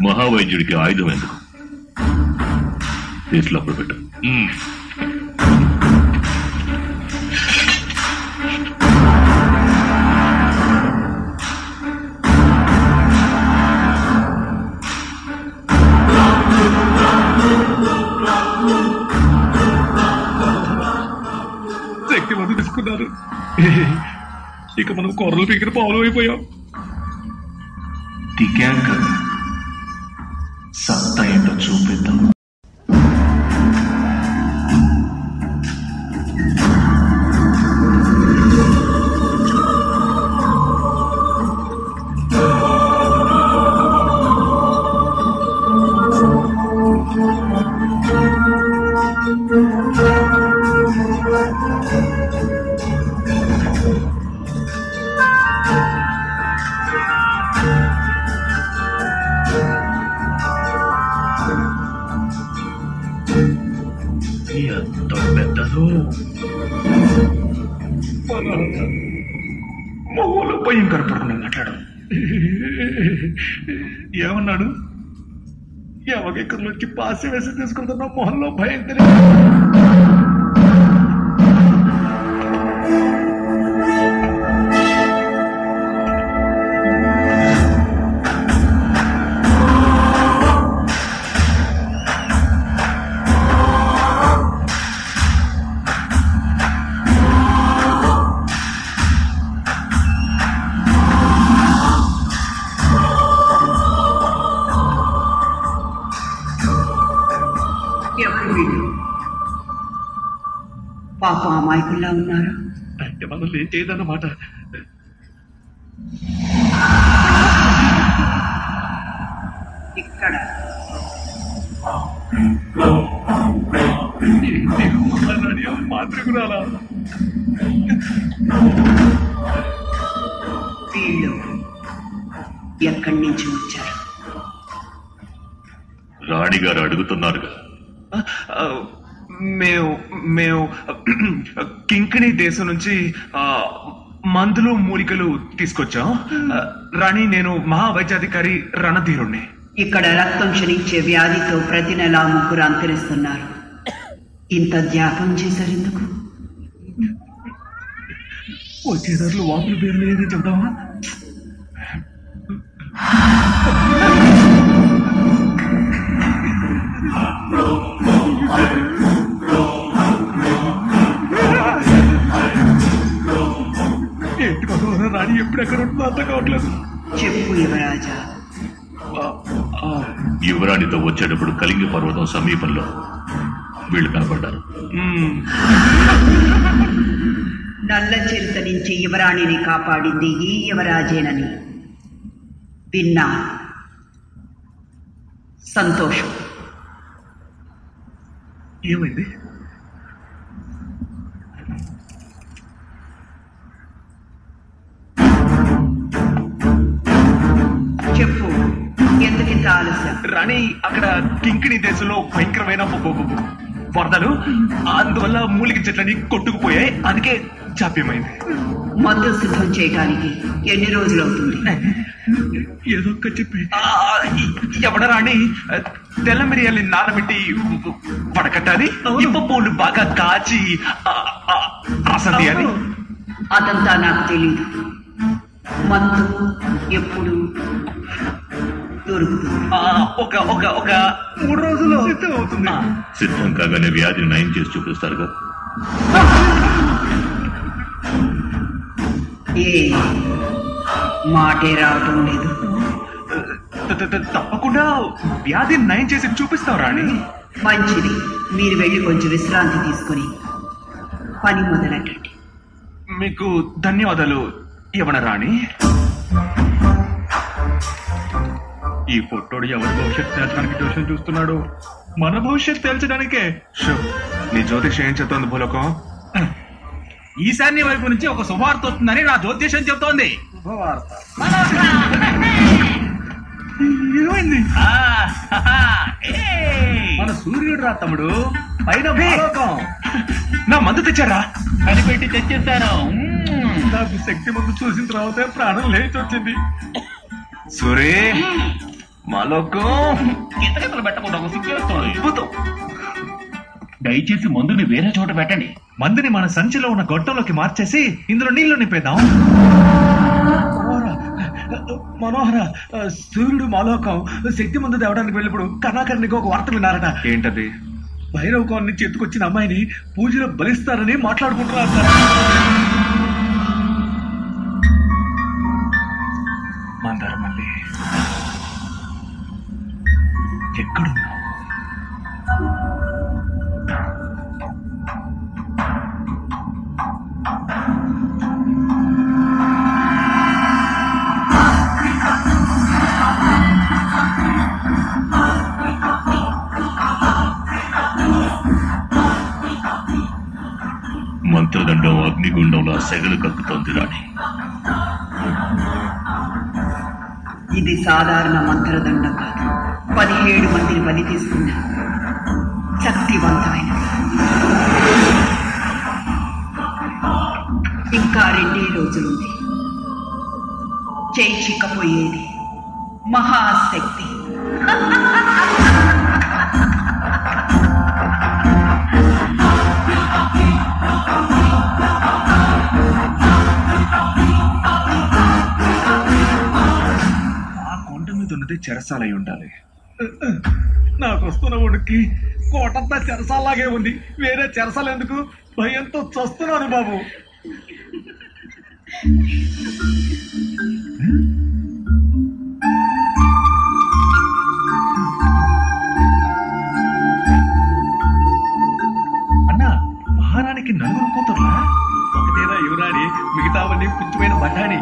మహావైద్యుడికి ఆయుధం ఎందుకు తీసి లోపల పెట్టు మ్మ్. శక్తి మంది తీసుకున్నారు ఇక మనం కొర్రలు పీకిన పావులు అయిపోయాం దిగాం కదా సత్తా ఏంటో చూపిద్దాం ఎంత పెద్దదో మొహంలో భయం కనపడుకుని మాట్లాడు ఏమన్నాడు ఎవరికి పాసి వేసి తీసుకుంటున్నా మొహంలో భయం తెలియదు ఎవరు వీళ్ళు పాపం అమాయకుల్లా ఉన్నారు అంటే మనల్ని ఏం చేయదన్నమాట ఇక్కడ మాతృకురాలా వీళ్ళు ఎక్కడి నుంచి వచ్చారు రాణిగారు అడుగుతున్నారుగా ఆ, మేము మేము కింకిణి దేశం నుంచి ఆ, మందులు మూలికలు తీసుకొచ్చాం ఆ, రాణి నేను మహావైద్యాధికారి రణధీరుణ్ణి ఇక్కడ రక్తం క్షణించే వ్యాధితో ప్రతి నెలా ముగ్గురు అంతరిస్తున్నారు ఇంత త్యాగం చేశారు ఎందుకు వచ్చేదారులు వాపులు పేర్లు ఏది చెప్తావా ఏంటి కోసం రాణి ఎప్పుడు ఎక్కడ ఉంటుందో అర్థం కావట్లేదు చెప్పు యువరాజా యువరాణితో వచ్చేటప్పుడు కలింగ పర్వతం సమీపంలో వీళ్ళు కనపడ్డారు మ్మ్. నల్ల చిరుత నుంచి యువరాణిని కాపాడింది ఈ యువరాజేనని విన్నా సంతోషం ఏమైంది చెప్పు ఎందుకింత ఆలస్యం రాణి అక్కడ కింకిణి దేశంలో భయంకరమైన బ- బ- బ- వరదలు అందువల్ల మూలిక చెట్లని కొట్టుకుపోయాయి అందుకే జాప్యమైంది మందు సిద్ధం చేయడానికి ఎన్ని రోజులు అవుతుంది ఏదో ఒక్క చెప్పి ఆ, ఎవడ రాణి తెల్ల మిరియాలని నానబెట్టి వడకట్టాలి ఇప్ప పూలు బాగా కాచి ఆ, ఆ, రసం తీయాలి అదంతా నాకు తెలీదు మందు ఎప్పుడు దొరుకుతుంది ఆ, ఒక ఒక ఒక మూడు రోజులు అవుతుంది సిద్ధం కాగానే వ్యాధిని నయం చేసి చూపిస్తారుగా ఏ మాటే రావటం లేదు త- త- త- తప్పకుండా వ్యాధి నయం చేసి చూపిస్తావు రాణి మంచిది మీరు వెళ్ళి కొంచెం విశ్రాంతి తీసుకొని పని మొదలెట్టండి మీకు ధన్యవాదాలు యవన రాణి ఈ పొట్టోడు ఎవరి భవిష్యత్తు తేల్చడానికి జోషం చూస్తున్నాడు మన భవిష్యత్తు తేల్చడానికే షో నీ జ్యోతిష్ ఏం చెప్తోంది భూలోకం ఈశాన్య వైపు నుంచి ఒక శుభవార్త వస్తుందని నా జ్యోతిష్యం చెప్తోంది ఏమైంది ఆ, హహా, ఏయ్. మన సూర్యుడు రా తమ్ముడు పైన భూలోకం. నా మందు తెచ్చారా కనిపెట్టి తెచ్చేస్తాను మ్మ్. నాకు శక్తి ముందు చూసిన తర్వాత ప్రాణం లేచి వచ్చింది సూరే మాలోకం కితకితలు పెట్టకుండా ఒక సిగ్గేస్తుంది అద్భుతం దయచేసి మందుని వేరే చోట పెట్టండి మందుని మన సంచిలో ఉన్న గొట్టంలోకి మార్చేసి ఇందులో నీళ్లు నింపేద్దాం మనోహర సూర్యుడు మాలోకం శక్తి మందు తేవడానికి వెళ్ళినప్పుడు కర్ణాకర్ణికి ఒక వార్త విన్నారట ఏంటది భైరవ కోన నుంచి ఎత్తుకొచ్చిన అమ్మాయిని పూజలో బలిస్తారని మాట్లాడుకుంటున్నారు మందార మళ్ళీ ఎక్కడున్నావు మంత్రదండం అగ్నిగుండంలా సెగలు కక్కుతోంది రాణి ఇది సాధారణ మంత్రదండ కాదు పదిహేడు మందిని బలి తీసుకున్న శక్తివంతమైనది ఇంకా రెండే రోజులుంది చేయి చిక్కపోయేది మహాశక్తి ఆ కొండ మీద ఉన్నది చెరసాలై ఉండాలి నాకు వస్తున్న ఉడికి కోటంతా చెరసాలాగే ఉంది వేరే చెరసాలు ఎందుకు భయంతో చస్తున్నాను బాబు అన్నా మహారాణికి నలుగురు కూతుర్లా ఒకటేరా యువరాణి మిగతావన్నీ పుచ్చిపోయిన బఠాని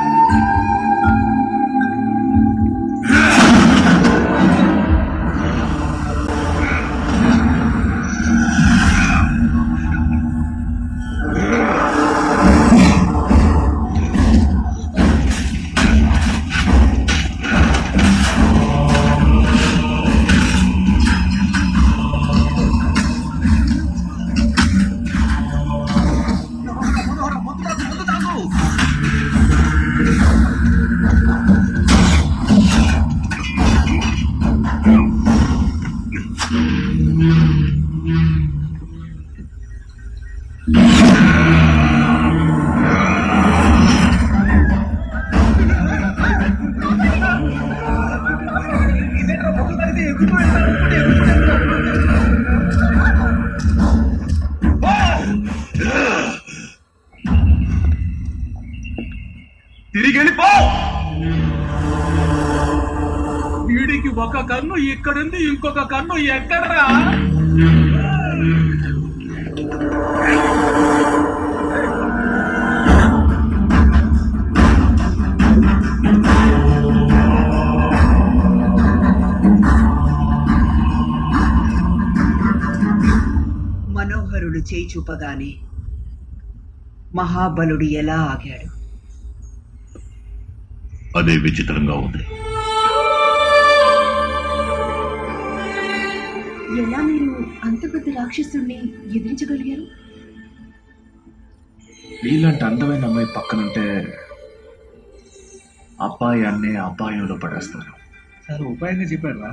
తిరిగి వెళ్ళిపో వీడికి ఒక కన్ను ఇక్కడుంది ఇంకొక కన్ను ఎక్కడరా మనోహరుడు చేయి చూపగానే మహాబలుడు ఎలా ఆగాడు అదే విచిత్రంగా ఉంది ఎలా మీరు అంత పెద్ద రాక్షసుడిని ఎదిరించగలిగారు నీలాంటి అందమైన అమ్మాయి పక్కనుంటే అబ్బాయాన్నే అపాయంలో పడేస్తారు సార్ ఉపాయంగా చెప్పారా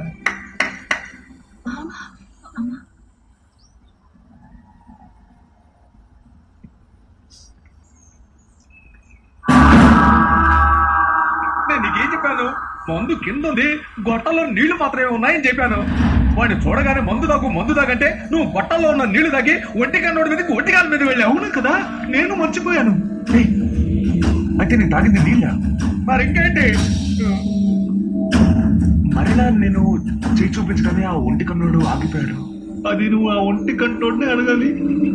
నేను నీకేం చెప్పాను మందు కింద ఉంది గొట్టలో నీళ్లు మాత్రమే ఉన్నాయని చెప్పాను వాడిని చూడగానే మందు తాగు మందు తాగంటే నువ్వు గొట్టలో ఉన్న నీళ్లు తాగి ఒంటికాన్నోడి మీదకి ఒంటికాల మీద వెళ్ళావు అవును కదా నేను మర్చిపోయాను ఏయ్, అయితే నేను తాగింది నీళ్ళ మరి ఇంకేంటి మరలా నేను చేయి చూపించగానే ఆ ఒంటి కన్నుడు ఆగిపోయాడు అది నువ్వు ఆ ఒంటి కంటోడిని అడగాలి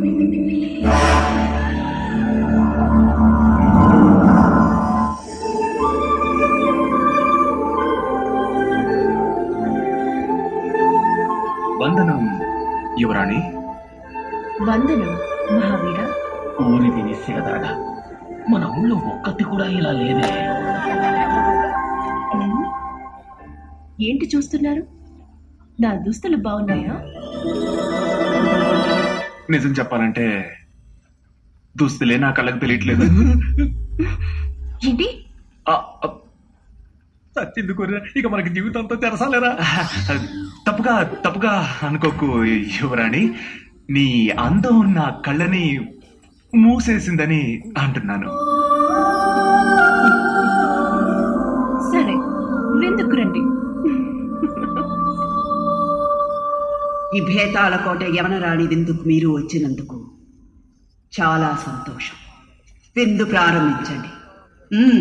వందనం యువరాణి వందనం మహావీర ఊరి తిని సిగదరగా మన ఊళ్ళో ఒక్కటి కూడా ఇలా లేదే ఉమ్. ఏంటి చూస్తున్నారు నా దుస్తులు బాగున్నాయా నిజం చెప్పాలంటే దుస్తులే నా కళ్ళకి తెలియట్లేదు ఏంటి ఆ, ఆ, సత్య ఎందుకు ఇక మనకి జీవితంతో తెరసాలేరా తప్పుగా తప్పుగా అనుకోకు యువరాణి నీ అందం నా కళ్ళని మూసేసిందని అంటున్నాను సరే విందుకు రండి ఈ భేతాల కోట యవనరాణి విందుకు మీరు వచ్చినందుకు చాలా సంతోషం విందు ప్రారంభించండి మ్మ్.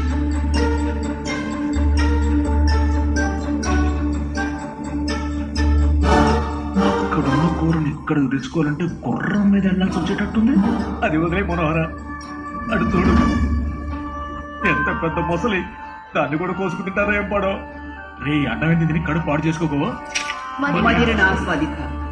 ఇక్కడ ఉన్న కూరని ఇక్కడ తెచ్చుకోవాలంటే గుర్రం మీద వెళ్ళాల్సి వచ్చేటట్టుంది అది వదిలే మనోహర అడు చూడు ఎంత పెద్ద మొసలి దాన్ని కూడా కోసుకు తింటారా ఏం పాడో రే అన్నం తిని కడుపు పాడు చేసుకోకో మదిరను ఆస్వాదిద్దాం